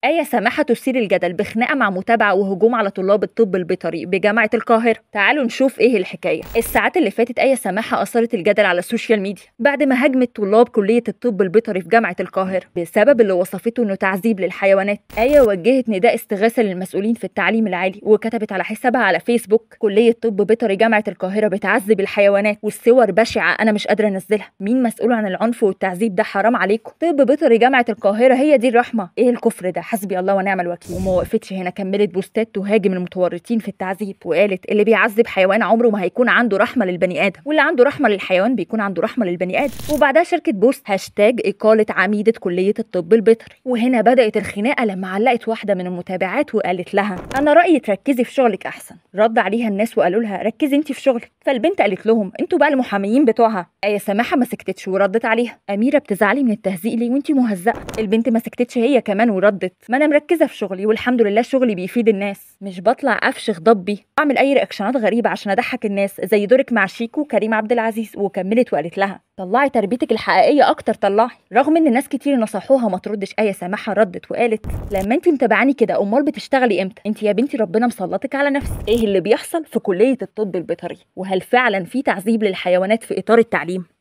آية سماحة تثير الجدل بخناقة مع متابعة وهجوم على طلاب الطب البيطري بجامعة القاهرة تعالوا نشوف ايه الحكاية الساعات اللي فاتت آية سماحة أثارت الجدل على السوشيال ميديا بعد ما هاجمت طلاب كلية الطب البيطري في جامعة القاهرة بسبب اللي وصفته انه تعذيب للحيوانات آية وجهت نداء استغاثة للمسؤولين في التعليم العالي وكتبت على حسابها على فيسبوك كلية طب بيطري جامعة القاهرة بتعذب الحيوانات والصور بشعة أنا مش قادرة أنزلها مين مسؤول عن العنف والتعذيب ده حرام عليكم طب بيطري جامعة القاهرة هي دي الرحمة ايه الكفر ده حسبي الله ونعم الوكيل وما وقفتش هنا كملت بوستات تهاجم المتورطين في التعذيب وقالت اللي بيعذب حيوان عمره ما هيكون عنده رحمة للبني آدم واللي عنده رحمة للحيوان بيكون عنده رحمة للبني آدم وبعدها شركة بوست هاشتاج إقالة عميدة كلية الطب البيطري وهنا بدأت الخناقة لما علقت واحدة من المتابعات وقالت لها أنا رأيي تركزي في شغلك أحسن رد عليها الناس وقالوا لها ركزي انت في شغلك فالبنت قالت لهم انتوا بقى المحاميين بتوعها آية سماحة ما سكتتش وردت عليها أميرة بتزعلي من التهزيق ليه وانت مهزقة البنت ما سكتتش هي كمان وردت ما انا مركزة في شغلي والحمد لله شغلي بيفيد الناس مش بطلع افشخ ضبي اعمل اي رياكشنات غريبة عشان اضحك الناس زي دورك مع شيكو وكريم عبد العزيز وكملت وقالت لها طلعي تربيتك الحقيقية أكتر طلعي رغم إن ناس كتير نصحوها ما تردش آية سماحة ردت وقالت لما أنت متابعاني كده أمال بتشتغلي إمتى أنت يا بنتي ربنا مسلطك على نفسك إيه اللي بيحصل في كلية الطب البيطري وهل فعلا في تعذيب للحيوانات في إطار التعليم